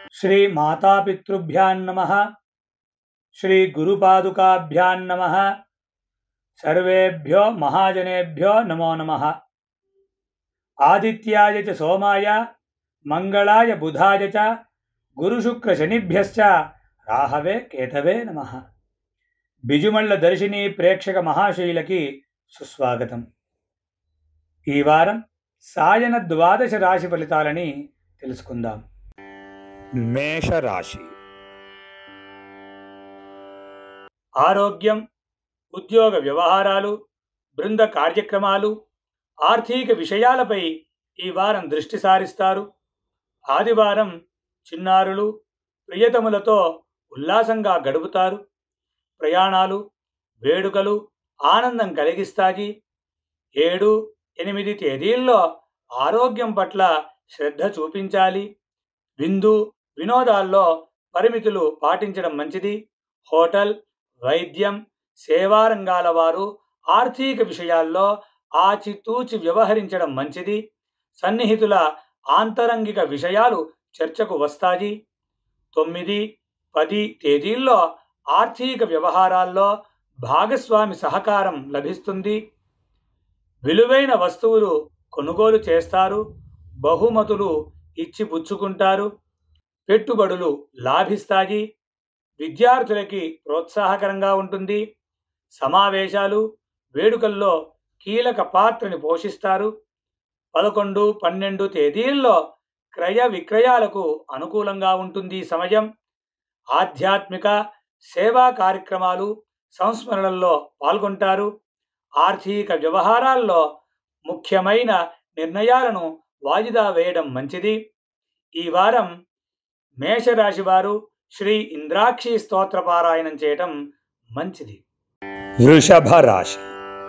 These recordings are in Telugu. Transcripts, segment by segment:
శ్రీ మాతాపితృభ్యాం నమ శ్రీ గురుపాదుకాభ్యాం నమ సర్వేభ్యో మహాజనేభ్యో నమో నమ ఆదిత్యాయ చ సోమాయ మంగళాయ బుధాయ చ గురుశుక్రశనిభ్యశ్చ రాహవే కేతవే నమ బిజుమళ్ళ దర్శిని ప్రేక్షక మహాశైలకి సుస్వాగతం ఈ వారం సాయన ద్వాదశ రాశి ఫలితాలని తెలుసుకుందాం మేషరాశి ఆరోగ్యం ఉద్యోగ వ్యవహారాలు బృంద కార్యక్రమాలు ఆర్థిక విషయాలపై ఈ వారం దృష్టి సారిస్తారు ఆదివారం చిన్నారులు ప్రియతములతో ఉల్లాసంగా గడుపుతారు ప్రయాణాలు వేడుకలు ఆనందం కలిగిస్తాయి ఏడు ఎనిమిది తేదీల్లో ఆరోగ్యం పట్ల శ్రద్ధ చూపించాలి విందు వినోదాల్లో పరిమితులు పాటించడం మంచిది హోటల్ వైద్యం సేవా రంగాల వారు ఆర్థిక విషయాల్లో ఆచితూచి వ్యవహరించడం మంచిది సన్నిహితుల ఆంతరంగిక విషయాలు చర్చకు వస్తాయి తొమ్మిది పది తేదీల్లో ఆర్థిక వ్యవహారాల్లో భాగస్వామి సహకారం లభిస్తుంది విలువైన వస్తువులు కొనుగోలు చేస్తారు బహుమతులు ఇచ్చి పుచ్చుకుంటారు పెట్టుబడులు లాభిస్తాయి విద్యార్థులకి ప్రోత్సాహకరంగా ఉంటుంది సమావేశాలు వేడుకల్లో కీలక పాత్రని పోషిస్తారు పదకొండు పన్నెండు తేదీల్లో క్రయ విక్రయాలకు అనుకూలంగా ఉంటుంది ఈ సమయం ఆధ్యాత్మిక సేవా కార్యక్రమాలు సంస్మరణల్లో పాల్గొంటారు ఆర్థిక వ్యవహారాల్లో ముఖ్యమైన నిర్ణయాలను వాయిదా వేయడం మంచిది ఈ వారం మేషరాశి వారు శ్రీ ఇంద్రాక్షి స్తోత్ర పారాయణం చేయటం మంచిది వృషభ రాశి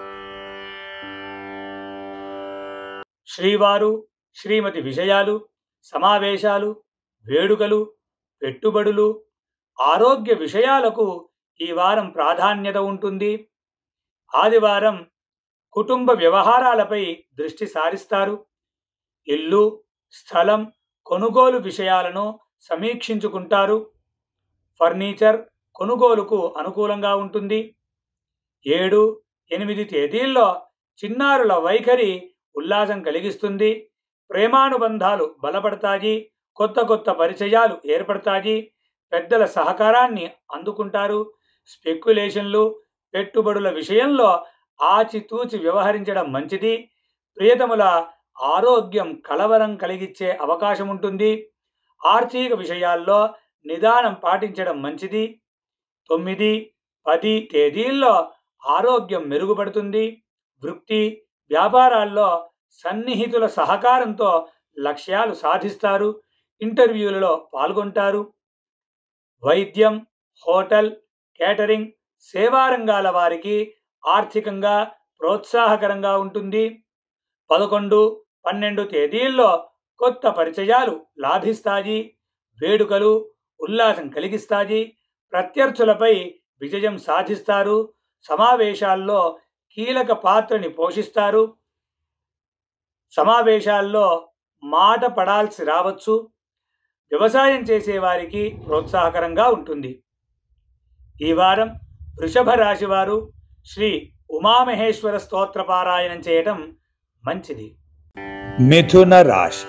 శ్రీవారు శ్రీమతి విషయాలు సమావేశాలు వేడుకలు పెట్టుబడులు ఆరోగ్య విషయాలకు ఈ వారం ప్రాధాన్యత ఉంటుంది ఆదివారం కుటుంబ వ్యవహారాలపై దృష్టి సారిస్తారు ఇల్లు స్థలం కొనుగోలు విషయాలను సమీక్షించుకుంటారు ఫర్నిచర్ కొనుగోలుకు అనుకూలంగా ఉంటుంది ఏడు ఎనిమిది తేదీల్లో చిన్నారుల వైఖరి ఉల్లాసం కలిగిస్తుంది ప్రేమానుబంధాలు బలపడతాయి కొత్త కొత్త పరిచయాలు ఏర్పడతాయి పెద్దల సహకారాన్ని అందుకుంటారు స్పెక్యులేషన్లు పెట్టుబడుల విషయంలో ఆచితూచి వ్యవహరించడం మంచిది ప్రియతముల ఆరోగ్యం కలవరం కలిగించే అవకాశం ఉంటుంది ఆర్థిక విషయాల్లో నిదానం పాటించడం మంచిది తొమ్మిది పది తేదీల్లో ఆరోగ్యం మెరుగుపడుతుంది వృత్తి వ్యాపారాల్లో సన్నిహితుల సహకారంతో లక్ష్యాలు సాధిస్తారు ఇంటర్వ్యూలలో పాల్గొంటారు వైద్యం హోటల్ కేటరింగ్ సేవా రంగాల వారికి ఆర్థికంగా ప్రోత్సాహకరంగా ఉంటుంది పదకొండు పన్నెండు తేదీల్లో కొత్త పరిచయాలు లాభిస్తాయి వేడుకలు ఉల్లాసం కలిగిస్తాయి ప్రత్యర్థులపై విజయం సాధిస్తారు సమావేశాల్లో కీలక పాత్రని పోషిస్తారు సమావేశాల్లో మాట పడాల్సి రావచ్చు వ్యవసాయం చేసేవారికి ప్రోత్సాహకరంగా ఉంటుంది ఈ వారం వృషభ రాశి వారు శ్రీ ఉమామహేశ్వర స్తోత్ర పారాయణం చేయటం మంచిది మిథున రాశి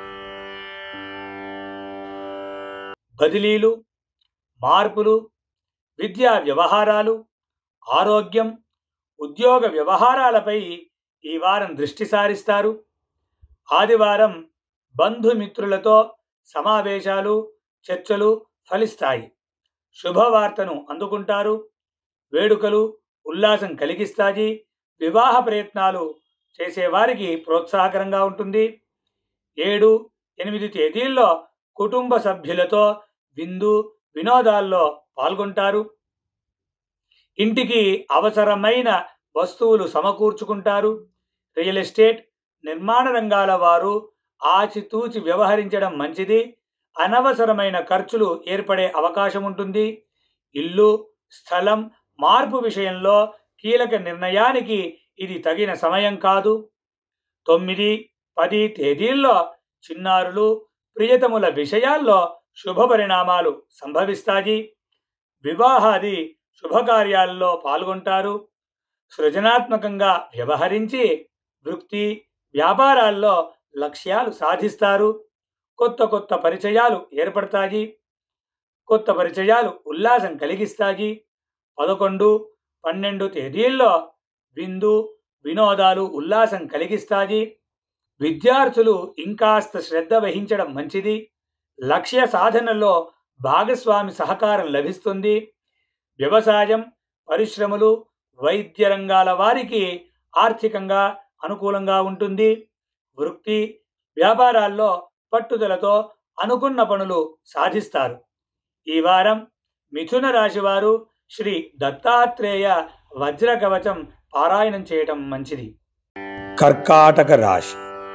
బదిలీలు మార్పులు విద్యా వ్యవహారాలు ఆరోగ్యం ఉద్యోగ వ్యవహారాలపై ఈ వారం దృష్టి సారిస్తారు ఆదివారం బంధుమిత్రులతో సమావేశాలు చర్చలు ఫలిస్తాయి శుభవార్తను అందుకుంటారు వేడుకలు ఉల్లాసం కలిగిస్తాయి వివాహ ప్రయత్నాలు చేసేవారికి ప్రోత్సాహకరంగా ఉంటుంది ఏడు ఎనిమిది తేదీల్లో కుటుంబ సభ్యులతో విందు వినోదాల్లో పాల్గొంటారు ఇంటికి అవసరమైన వస్తువులు సమకూర్చుకుంటారు రియల్ ఎస్టేట్ నిర్మాణ రంగాల వారు ఆచితూచి వ్యవహరించడం మంచిది అనవసరమైన ఖర్చులు ఏర్పడే అవకాశం ఉంటుంది ఇల్లు స్థలం మార్పు విషయంలో కీలక నిర్ణయానికి ఇది తగిన సమయం కాదు తొమ్మిది పది తేదీల్లో చిన్నారులు ప్రియతముల విషయాల్లో శుభ పరిణామాలు సంభవిస్తాయి వివాహాది శుభకార్యాల్లో పాల్గొంటారు సృజనాత్మకంగా వ్యవహరించి వృత్తి వ్యాపారాల్లో లక్ష్యాలు సాధిస్తారు కొత్త కొత్త పరిచయాలు ఏర్పడతాయి కొత్త పరిచయాలు ఉల్లాసం కలిగిస్తాయి పదకొండు పన్నెండు తేదీల్లో విందు వినోదాలు ఉల్లాసం కలిగిస్తాయి విద్యార్థులు ఇంకాస్త శ్రద్ధ వహించడం మంచిది లక్ష్య సాధనలో భాగస్వామి సహకారం లభిస్తుంది వ్యవసాయం పరిశ్రమలు వైద్య రంగాల వారికి ఆర్థికంగా అనుకూలంగా ఉంటుంది వృత్తి వ్యాపారాల్లో పట్టుదలతో అనుకున్న పనులు సాధిస్తారు ఈ వారం మిథున రాశి వారు శ్రీ దత్తాత్రేయ వజ్ర కవచం పారాయణం చేయటం మంచిది కర్కాటక రాశి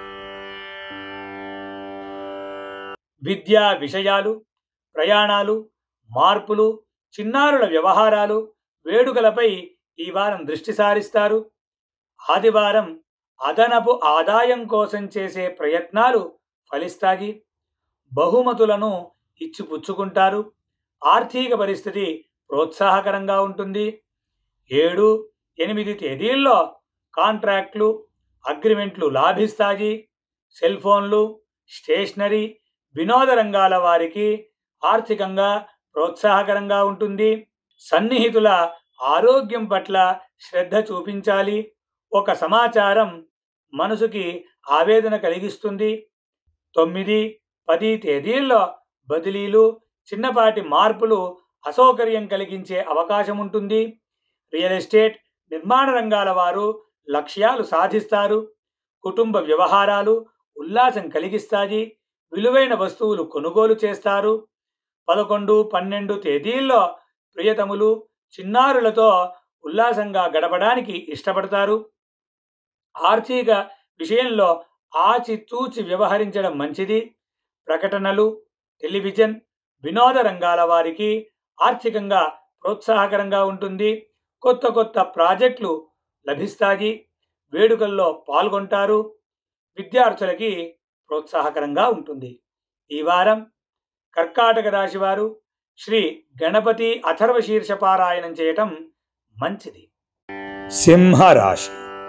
విద్యా విషయాలు ప్రయాణాలు మార్పులు చిన్నారుల వ్యవహారాలు వేడుకలపై ఈ వారం దృష్టి సారిస్తారు ఆదివారం అదనపు ఆదాయం కోసం చేసే ప్రయత్నాలు ఫలిస్తాయి బహుమతులను ఇచ్చిపుచ్చుకుంటారు ఆర్థిక పరిస్థితి ప్రోత్సాహకరంగా ఉంటుంది ఏడు ఎనిమిది తేదీల్లో కాంట్రాక్ట్లు అగ్రిమెంట్లు లాభిస్తాయి సెల్ ఫోన్లు స్టేషనరీ వినోద రంగాల వారికి ఆర్థికంగా ప్రోత్సాహకరంగా ఉంటుంది సన్నిహితుల ఆరోగ్యం పట్ల శ్రద్ధ చూపించాలి ఒక సమాచారం మనసుకి ఆవేదన కలిగిస్తుంది తొమ్మిది పది తేదీల్లో బదిలీలు చిన్నపాటి మార్పులు అసౌకర్యం కలిగించే అవకాశం ఉంటుంది రియల్ ఎస్టేట్ నిర్మాణ రంగాల వారు లక్ష్యాలు సాధిస్తారు కుటుంబ వ్యవహారాలు ఉల్లాసం కలిగిస్తాయి విలువైన వస్తువులు కొనుగోలు చేస్తారు పదకొండు పన్నెండు తేదీల్లో ప్రియతములు చిన్నారులతో ఉల్లాసంగా గడపడానికి ఇష్టపడతారు ఆర్థిక విషయంలో ఆచితూచి వ్యవహరించడం మంచిది ప్రకటనలు టెలివిజన్ వినోద రంగాల వారికి ఆర్థికంగా ప్రోత్సాహకరంగా ఉంటుంది కొత్త కొత్త ప్రాజెక్టులు లభిస్తాయి వేడుకల్లో పాల్గొంటారు విద్యార్థులకి ప్రోత్సాహకరంగా ఉంటుంది ఈ వారం కర్కాటక రాశి వారు శ్రీ గణపతి అథర్వ శీర్ష పారాయణం చేయటం మంచిది సింహరాశి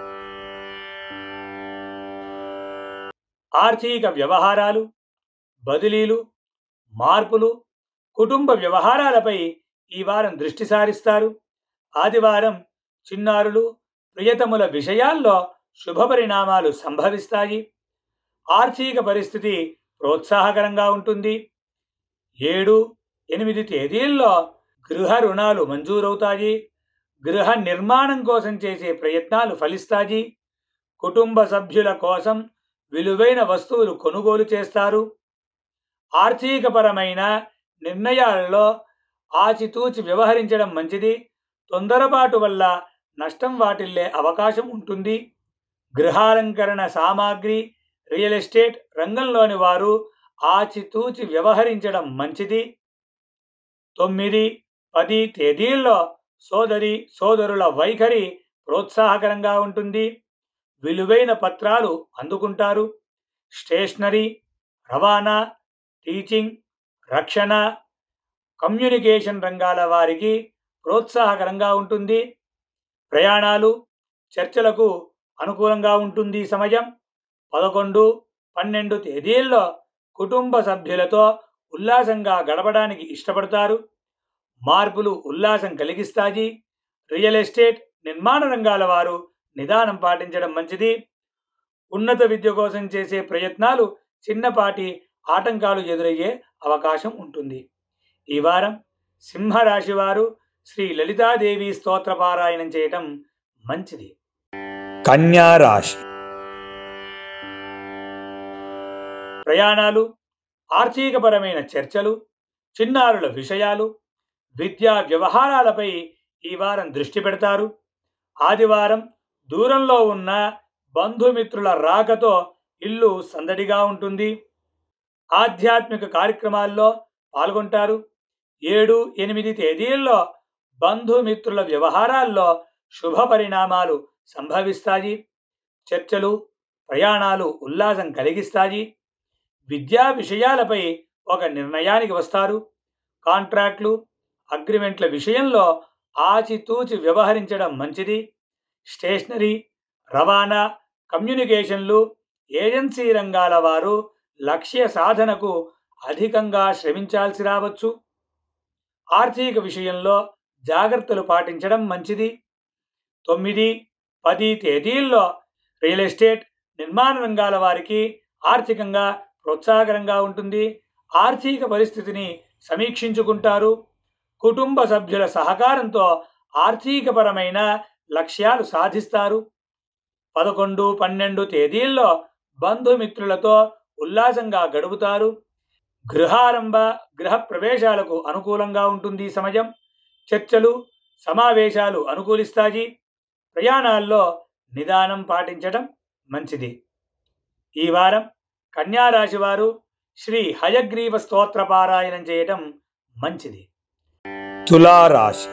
ఆర్థిక వ్యవహారాలు బదిలీలు మార్పులు కుటుంబ వ్యవహారాలపై ఈ వారం దృష్టి సారిస్తారు ఆదివారం చిన్నారులు ప్రియతముల విషయాల్లో శుభ పరిణామాలు సంభవిస్తాయి ఆర్థిక పరిస్థితి ప్రోత్సాహకరంగా ఉంటుంది ఏడు ఎనిమిది తేదీల్లో గృహ రుణాలు మంజూరవుతాయి గృహ నిర్మాణం కోసం చేసే ప్రయత్నాలు ఫలిస్తాయి కుటుంబ సభ్యుల కోసం విలువైన వస్తువులు కొనుగోలు చేస్తారు ఆర్థికపరమైన నిర్ణయాలలో ఆచితూచి వ్యవహరించడం మంచిది తొందరపాటు వల్ల నష్టం వాటిల్లే అవకాశం ఉంటుంది గృహాలంకరణ సామాగ్రి రియల్ ఎస్టేట్ రంగంలోని వారు ఆచితూచి వ్యవహరించడం మంచిది తొమ్మిది పది తేదీల్లో సోదరి సోదరుల వైఖరి ప్రోత్సాహకరంగా ఉంటుంది విలువైన పత్రాలు అందుకుంటారు స్టేషనరీ రవాణా టీచింగ్ రక్షణ కమ్యూనికేషన్ రంగాల వారికి ప్రోత్సాహకరంగా ఉంటుంది ప్రయాణాలు చర్చలకు అనుకూలంగా ఉంటుంది ఈ సమయం పదకొండు పన్నెండు తేదీల్లో కుటుంబ సభ్యులతో ఉల్లాసంగా గడపడానికి ఇష్టపడతారు మార్పులు ఉల్లాసం కలిగిస్తాయి రియల్ ఎస్టేట్ నిర్మాణ రంగాల వారు నిదానం పాటించడం మంచిది ఉన్నత విద్య కోసం చేసే ప్రయత్నాలు చిన్నపాటి ఆటంకాలు ఎదురయ్యే అవకాశం ఉంటుంది ఈ వారం సింహరాశి వారు శ్రీ లలితాదేవి స్తోత్ర పారాయణం చేయటం మంచిది కన్యా రాశి ప్రయాణాలు ఆర్థికపరమైన చర్చలు చిన్నారుల విషయాలు విద్యా వ్యవహారాలపై ఈ వారం దృష్టి పెడతారు ఆదివారం దూరంలో ఉన్న బంధుమిత్రుల రాకతో ఇల్లు సందడిగా ఉంటుంది ఆధ్యాత్మిక కార్యక్రమాల్లో పాల్గొంటారు ఏడు ఎనిమిది తేదీల్లో బంధుమిత్రుల వ్యవహారాల్లో శుభ పరిణామాలు సంభవిస్తాయి చర్చలు ప్రయాణాలు ఉల్లాసం కలిగిస్తాయి విద్యా విషయాలపై ఒక నిర్ణయానికి వస్తారు కాంట్రాక్ట్లు అగ్రిమెంట్ల విషయంలో ఆచితూచి వ్యవహరించడం మంచిది స్టేషనరీ రవాణా కమ్యూనికేషన్లు ఏజెన్సీ రంగాల వారు లక్ష్య సాధనకు అధికంగా శ్రమించాల్సి రావచ్చు ఆర్థిక విషయంలో జాగ్రత్తలు పాటించడం మంచిది తొమ్మిది పది తేదీల్లో రియల్ ఎస్టేట్ నిర్మాణ రంగాల వారికి ఆర్థికంగా ప్రోత్సాహకరంగా ఉంటుంది ఆర్థిక పరిస్థితిని సమీక్షించుకుంటారు కుటుంబ సభ్యుల సహకారంతో ఆర్థికపరమైన లక్ష్యాలు సాధిస్తారు పదకొండు పన్నెండు తేదీల్లో బంధుమిత్రులతో ఉల్లాసంగా గడుపుతారు గృహారంభ గృహ ప్రవేశాలకు అనుకూలంగా ఉంటుంది ఈ సమయం చర్చలు సమావేశాలు అనుకూలిస్తాయి ప్రయాణాల్లో నిదానం పాటించడం మంచిది ఈ వారం కన్యారాశి వారు శ్రీ హయగ్రీవ స్తోత్ర పారాయణం చేయటం మంచిది తులారాశి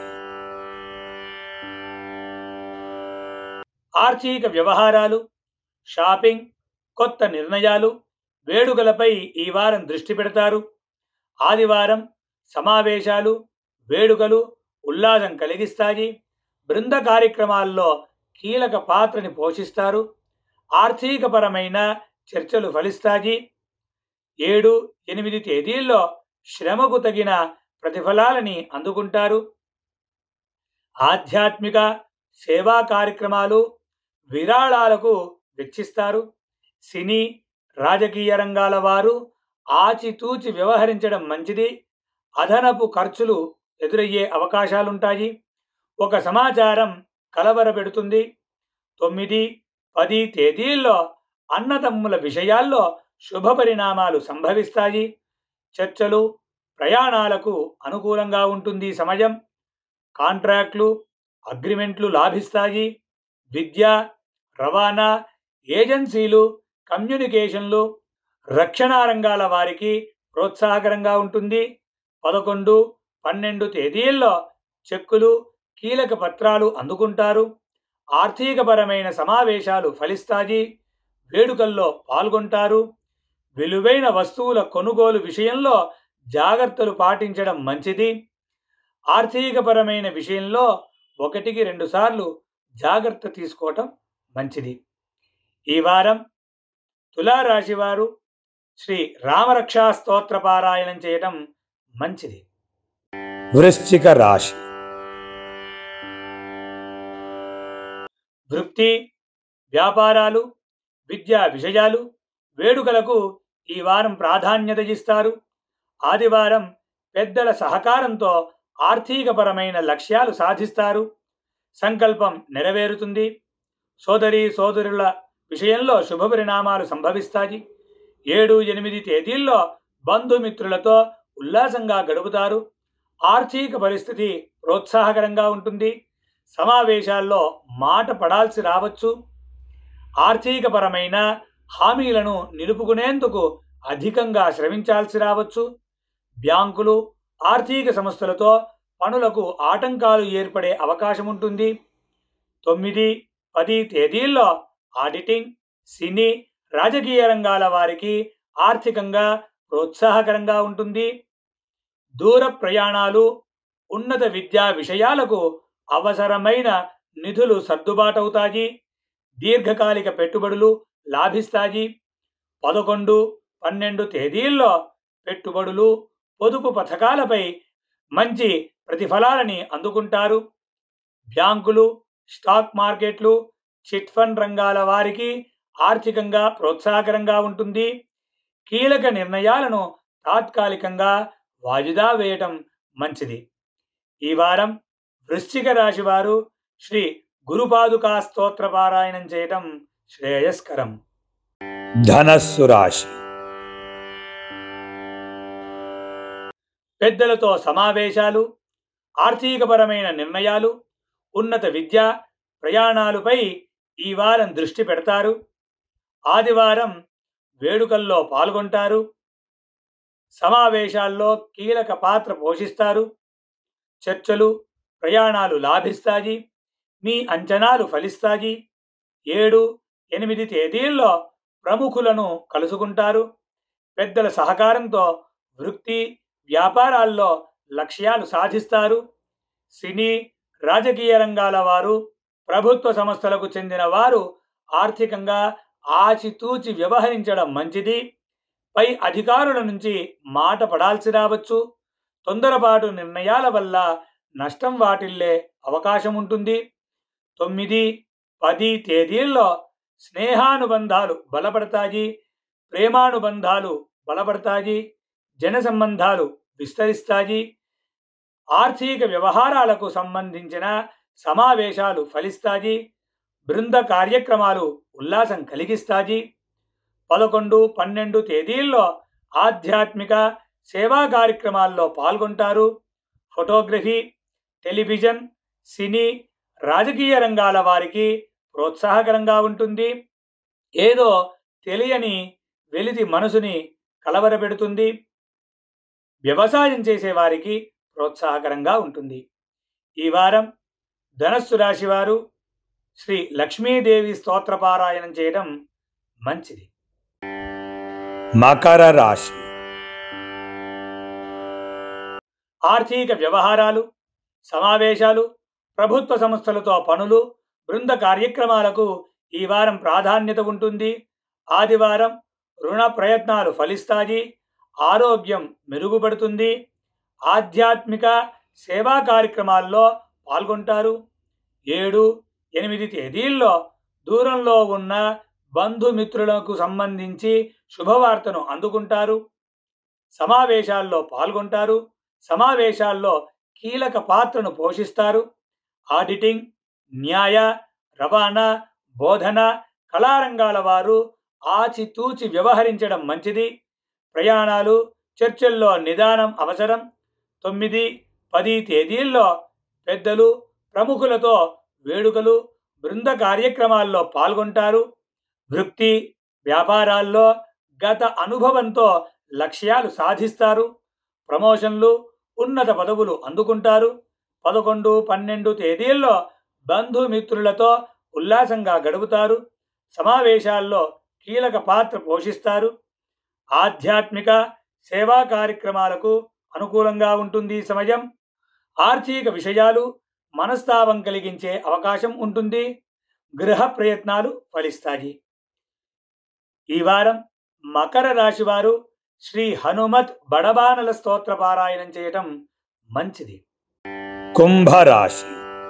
ఆర్థిక వ్యవహారాలు షాపింగ్ కొత్త నిర్ణయాలు వేడుకలపై ఈ వారం దృష్టి పెడతారు ఆదివారం సమావేశాలు వేడుకలు ఉల్లాసం కలిగిస్తాయి బృంద కార్యక్రమాల్లో కీలక పాత్రని పోషిస్తారు ఆర్థికపరమైన చర్చలు ఫలిస్తాయి ఏడు ఎనిమిది తేదీల్లో శ్రమకు తగిన ప్రతిఫలాలని అందుకుంటారు ఆధ్యాత్మిక సేవా కార్యక్రమాలు విరాళాలకు వెచ్చిస్తారు సినీ రాజకీయ రంగాల వారు ఆచితూచి వ్యవహరించడం మంచిది అదనపు ఖర్చులు ఎదురయ్యే అవకాశాలుంటాయి ఒక సమాచారం కలవరపెడుతుంది తొమ్మిది పది తేదీల్లో అన్నదమ్ముల విషయాల్లో శుభ పరిణామాలు సంభవిస్తాయి చర్చలు ప్రయాణాలకు అనుకూలంగా ఉంటుంది ఈ సమయం కాంట్రాక్ట్లు అగ్రిమెంట్లు లాభిస్తాయి విద్య రవాణా ఏజెన్సీలు కమ్యూనికేషన్లు రక్షణ రంగాల వారికి ప్రోత్సాహకరంగా ఉంటుంది పదకొండు పన్నెండు తేదీల్లో చెక్కులు కీలక పత్రాలు అందుకుంటారు ఆర్థికపరమైన సమావేశాలు ఫలిస్తాయి వేడుకల్లో పాల్గొంటారు విలువైన వస్తువుల కొనుగోలు విషయంలో జాగ్రత్తలు పాటించడం మంచిది ఆర్థికపరమైన విషయంలో ఒకటికి రెండు సార్లు జాగ్రత్త తీసుకోవటం మంచిది ఈ వారం తులారాశి వారు శ్రీ రామరక్షా స్తోత్ర పారాయణం చేయటం మంచిది వృశ్చిక రాశి వృత్తి వ్యాపారాలు విద్యా విషయాలు వేడుకలకు ఈ వారం ప్రాధాన్యత ఇస్తారు ఆదివారం పెద్దల సహకారంతో ఆర్థికపరమైన లక్ష్యాలు సాధిస్తారు సంకల్పం నెరవేరుతుంది సోదరి సోదరుల విషయంలో శుభ పరిణామాలు సంభవిస్తాయి ఏడు ఎనిమిది తేదీల్లో బంధుమిత్రులతో ఉల్లాసంగా గడుపుతారు ఆర్థిక పరిస్థితి ప్రోత్సాహకరంగా ఉంటుంది సమావేశాల్లో మాట పడాల్సి రావచ్చు ఆర్థికపరమైన హామీలను నిలుపుకునేందుకు అధికంగా శ్రమించాల్సి రావచ్చు బ్యాంకులు ఆర్థిక సంస్థలతో పనులకు ఆటంకాలు ఏర్పడే అవకాశం ఉంటుంది తొమ్మిది పది తేదీల్లో ఆడిటింగ్ సినీ రాజకీయ రంగాల వారికి ఆర్థికంగా ప్రోత్సాహకరంగా ఉంటుంది దూర ప్రయాణాలు ఉన్నత విద్యా విషయాలకు అవసరమైన నిధులు సర్దుబాటవుతాయి దీర్ఘకాలిక పెట్టుబడులు లాభిస్తాయి పదకొండు పన్నెండు తేదీల్లో పెట్టుబడులు పొదుపు పథకాలపై మంచి ప్రతిఫలాలని అందుకుంటారు బ్యాంకులు స్టాక్ మార్కెట్లు చిట్ ఫండ్ రంగాల వారికి ఆర్థికంగా ప్రోత్సాహకరంగా ఉంటుంది కీలక నిర్ణయాలను తాత్కాలికంగా వాయిదా వేయటం మంచిది ఈ వారం వృశ్చిక రాశి వారు శ్రీ గురుపాదుకా స్తోత్ర పారాయణం చేయటం శ్రేయస్కరం ధనస్సు రాశి పెద్దలతో సమావేశాలు ఆర్థికపరమైన నిర్ణయాలు ఉన్నత విద్య ప్రయాణాలపై ఈ వారం దృష్టి పెడతారు ఆదివారం వేడుకల్లో పాల్గొంటారు సమావేశాల్లో కీలక పాత్ర పోషిస్తారు చర్చలు ప్రయాణాలు లాభిస్తాయి మీ అంచనాలు ఫలిస్తాయి ఏడు ఎనిమిది తేదీల్లో ప్రముఖులను కలుసుకుంటారు పెద్దల సహకారంతో వృత్తి వ్యాపారాల్లో లక్ష్యాలు సాధిస్తారు సినీ రాజకీయ రంగాల వారు ప్రభుత్వ సంస్థలకు చెందిన వారు ఆర్థికంగా ఆచితూచి వ్యవహరించడం మంచిది పై అధికారుల నుంచి మాట పడాల్సి రావచ్చు తొందరపాటు నిర్ణయాల వల్ల నష్టం వాటిల్లే అవకాశం ఉంటుంది తొమ్మిది పది తేదీల్లో స్నేహానుబంధాలు బలపడతాయి ప్రేమానుబంధాలు బలపడతాయి జన సంబంధాలు విస్తరిస్తాయి ఆర్థిక వ్యవహారాలకు సంబంధించిన సమావేశాలు ఫలిస్తాయి బృంద కార్యక్రమాలు ఉల్లాసం కలిగిస్తాయి పదకొండు పన్నెండు తేదీల్లో ఆధ్యాత్మిక సేవా కార్యక్రమాల్లో పాల్గొంటారు ఫోటోగ్రఫీ టెలివిజన్ సినీ రాజకీయ రంగాల వారికి ప్రోత్సాహకరంగా ఉంటుంది ఏదో తెలియని వెలితి మనసుని కలవరపెడుతుంది వ్యవసాయం చేసేవారికి ప్రోత్సాహకరంగా ఉంటుంది ఈ వారం ధనస్సు రాశి వారు శ్రీ లక్ష్మీదేవి స్తోత్రపారాయణం చేయడం మంచిది మకర రాశి ఆర్థిక వ్యవహారాలు సమావేశాలు ప్రభుత్వ సంస్థలతో పనులు బృంద కార్యక్రమాలకు ఈ వారం ప్రాధాన్యత ఉంటుంది ఆదివారం రుణ ప్రయత్నాలు ఫలిస్తాయి ఆరోగ్యం మెరుగుపడుతుంది ఆధ్యాత్మిక సేవా కార్యక్రమాల్లో పాల్గొంటారు ఏడు ఎనిమిది తేదీల్లో దూరంలో ఉన్న బంధుమిత్రులకు సంబంధించి శుభవార్తను అందుకుంటారు సమావేశాల్లో పాల్గొంటారు సమావేశాల్లో కీలక పాత్రను పోషిస్తారు ఆడిటింగ్ న్యాయ రవాణా బోధన కళారంగాల వారు ఆచితూచి వ్యవహరించడం మంచిది ప్రయాణాలు చర్చల్లో నిదానం అవసరం తొమ్మిది పది తేదీల్లో పెద్దలు ప్రముఖులతో వేడుకలు బృంద కార్యక్రమాల్లో పాల్గొంటారు వృత్తి వ్యాపారాల్లో గత అనుభవంతో లక్ష్యాలు సాధిస్తారు ప్రమోషన్లు ఉన్నత పదవులు అందుకుంటారు పదకొండు పన్నెండు తేదీల్లో బంధుమిత్రులతో ఉల్లాసంగా గడుపుతారు సమావేశాల్లో కీలక పాత్ర పోషిస్తారు ఆధ్యాత్మిక సేవా కార్యక్రమాలకు అనుకూలంగా ఉంటుంది ఈ సమయం ఆర్థిక విషయాలు మనస్తాపం కలిగించే అవకాశం ఉంటుంది గృహ ప్రయత్నాలు ఫలిస్తాయి ఈ వారం మకర రాశి వారు శ్రీ హనుమత్ బడబానల స్తోత్ర పారాయణం చేయటం మంచిది కుంభరాశి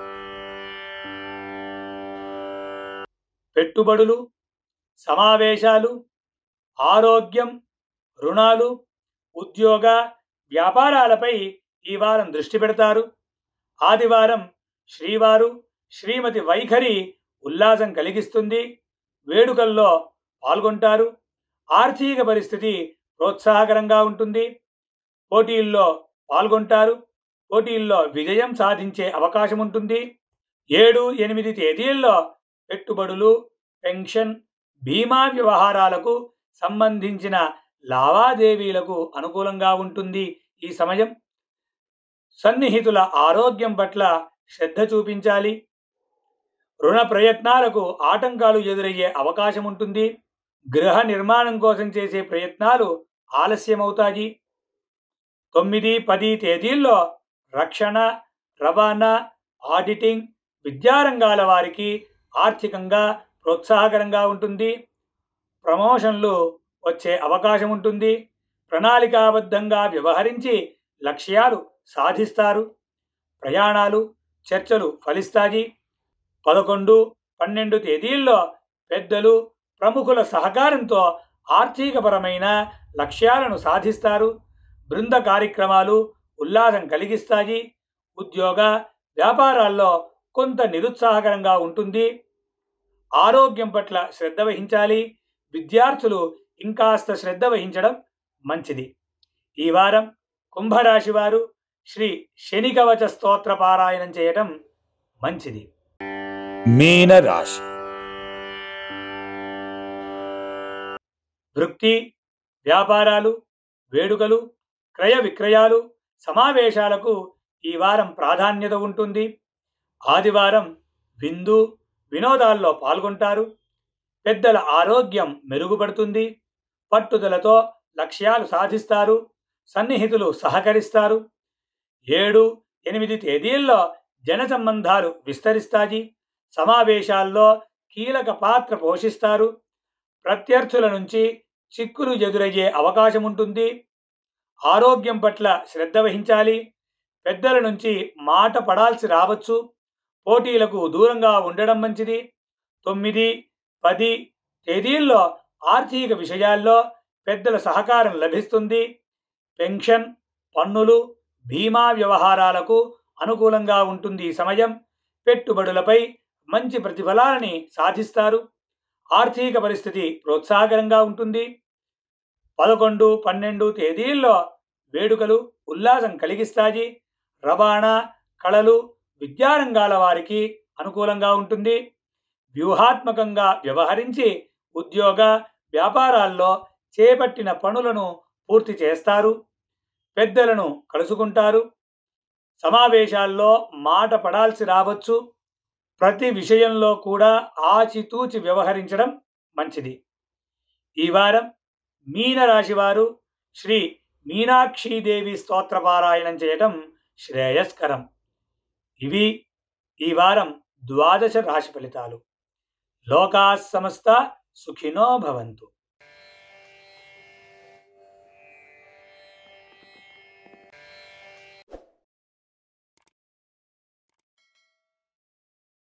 పెట్టుబడులు సమావేశాలు ఆరోగ్యం రుణాలు ఉద్యోగ వ్యాపారాలపై ఈ వారం దృష్టి పెడతారు ఆదివారం శ్రీవారు శ్రీమతి వైఖరి ఉల్లాసం కలిగిస్తుంది వేడుకల్లో పాల్గొంటారు ఆర్థిక పరిస్థితి ప్రోత్సాహకరంగా ఉంటుంది పోటీల్లో పాల్గొంటారు పోటీల్లో విజయం సాధించే అవకాశం ఉంటుంది ఏడు ఎనిమిది తేదీల్లో పెట్టుబడులు పెన్షన్ బీమా వ్యవహారాలకు సంబంధించిన లావాదేవీలకు అనుకూలంగా ఉంటుంది ఈ సమయం సన్నిహితుల ఆరోగ్యం పట్ల శ్రద్ధ చూపించాలి రుణ ప్రయత్నాలకు ఆటంకాలు ఎదురయ్యే అవకాశం ఉంటుంది గృహ నిర్మాణం కోసం చేసే ప్రయత్నాలు ఆలస్యమవుతాయి తొమ్మిది పది తేదీల్లో రక్షణ రవాణా ఆడిటింగ్ విద్యారంగాల వారికి ఆర్థికంగా ప్రోత్సాహకరంగా ఉంటుంది ప్రమోషన్లు వచ్చే అవకాశం ఉంటుంది ప్రణాళికాబద్ధంగా వ్యవహరించి లక్ష్యాలు సాధిస్తారు ప్రయాణాలు చర్చలు ఫలిస్తాయి పదకొండు పన్నెండు తేదీల్లో పెద్దలు ప్రముఖుల సహకారంతో ఆర్థికపరమైన లక్ష్యాలను సాధిస్తారు బృంద కార్యక్రమాలు ఉల్లాసం కలిగిస్తాయి ఉద్యోగ వ్యాపారాల్లో కొంత నిరుత్సాహకరంగా ఉంటుంది ఆరోగ్యం పట్ల శ్రద్ధ వహించాలి విద్యార్థులు ఇంకాస్త శ్రద్ధ వహించడం మంచిది ఈ వారం కుంభరాశి వారు శ్రీ శనికవచ స్తోత్ర పారాయణం చేయటం మంచిది మీనరాశి వృత్తి వ్యాపారాలు వేడుకలు క్రయ విక్రయాలు సమావేశాలకు ఈ వారం ప్రాధాన్యత ఉంటుంది ఆదివారం విందు వినోదాల్లో పాల్గొంటారు పెద్దల ఆరోగ్యం మెరుగుపడుతుంది పట్టుదలతో లక్ష్యాలు సాధిస్తారు సన్నిహితులు సహకరిస్తారు ఏడు ఎనిమిది తేదీల్లో జన సంబంధాలు విస్తరిస్తాయి సమావేశాల్లో కీలక పాత్ర పోషిస్తారు ప్రత్యర్థుల నుంచి చిక్కులు ఎదురయ్యే అవకాశం ఉంటుంది ఆరోగ్యం పట్ల శ్రద్ధ వహించాలి పెద్దల నుంచి మాట పడాల్సి రావచ్చు పోటీలకు దూరంగా ఉండడం మంచిది తొమ్మిది పది తేదీల్లో ఆర్థిక విషయాల్లో పెద్దల సహకారం లభిస్తుంది పెన్షన్ పన్నులు బీమా వ్యవహారాలకు అనుకూలంగా ఉంటుంది ఈ సమయం పెట్టుబడులపై మంచి ప్రతిఫలాలని సాధిస్తారు ఆర్థిక పరిస్థితి ప్రోత్సాహకరంగా ఉంటుంది పదకొండు పన్నెండు తేదీల్లో వేడుకలు ఉల్లాసం కలిగిస్తాయి రవాణా కళలు విద్యారంగాల వారికి అనుకూలంగా ఉంటుంది వ్యూహాత్మకంగా వ్యవహరించి ఉద్యోగ వ్యాపారాల్లో చేపట్టిన పనులను పూర్తి చేస్తారు పెద్దలను కలుసుకుంటారు సమావేశాల్లో మాట పడాల్సి రావచ్చు ప్రతి విషయంలో కూడా ఆచితూచి వ్యవహరించడం మంచిది ఈ వారం మీనరాశి వారు శ్రీ మీనాక్షీదేవి స్తోత్రపారాయణం చేయటం శ్రేయస్కరం ఇవి ఈ వారం ద్వాదశ రాశి ఫలితాలు లోకా సమస్త సుఖినో భవంతు